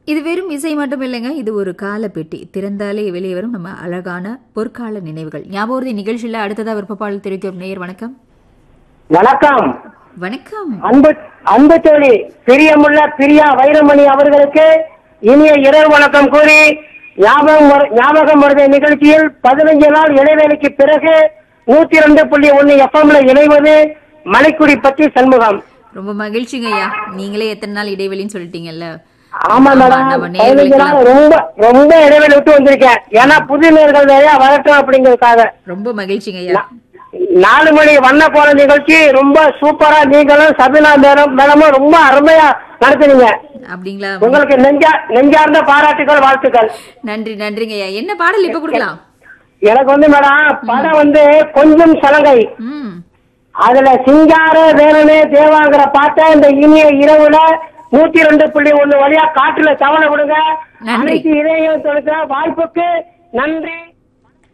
இது வெறும் இசை மட்டும் இல்லைங்க இது ஒரு கால பெட்டி திறந்தாலே வெளியே வரும் நம்ம அழகான பொற்கால நினைவுகள் ஞாபகம் நிகழ்ச்சியில் அடுத்ததா விருப்பப்பாடல் தெரிவிக்கும் நேயர் வணக்கம் வணக்கம் வணக்கம் அன்பு அன்பு தோழி பிரியமுள்ள பிரியா வைரமணி அவர்களுக்கு இனிய இரவு வணக்கம் கூறி ஞாபகம் வரு- ஞாபகம் வருத நிகழ்ச்சியில் பதினைஞ்சு நாள் இடைவேளைக்கு பிறகு நூத்தி ரெண்டு புள்ளி ஒன்னு எஃப்எம்ல இணைவது மலைக்குடி பற்றி சண்முகம் ரொம்ப மகிழ்ச்சிங்க ஐயா நீங்களே எத்தனை நாள் இடைவெளின்னு சொல்லிட்டீங்கல்ல ஆமா மேடம் நம்ம பதினஞ்சு நேயர்களுக்கெல்லாம் நாள் ரொம்ப ரொம்ப இடைவெளி விட்டு வந்திருக்கேன் ஏன்னா புது நேர்கள் நிறைய வரட்டும் அப்படிங்கிறதுக்காக ரொம்ப மகிழ்ச்சிங்க ஐயா நாலு மணி வண்ண போற நிகழ்ச்சி ரொம்ப சூப்பரா நீங்களும் சபினா மேடம் மேடமும் ரொம்ப அருமையா நடத்துனீங்க அப்படிங்களா உங்களுக்கு நெஞ்சா நெஞ்சார்ந்த பாராட்டுகள் வாழ்த்துக்கள் நன்றி நன்றிங்க ஐயா என்ன பாடல் இப்ப கொடுக்கலாம் எனக்கு வந்து மேடம் படம் வந்து கொஞ்சம் சலங்கை ம் அதுல சிங்கார வேலனே தேவாங்கிற பாட்டை இந்த இனிய இரவுல நூத்தி ரெண்டு புள்ளி ஒண்ணு வழியா காட்டுல தவணை விடுங்க நன்றி. அனைத்து இதயம் தொடுக்க வாய்ப்புக்கு நன்றி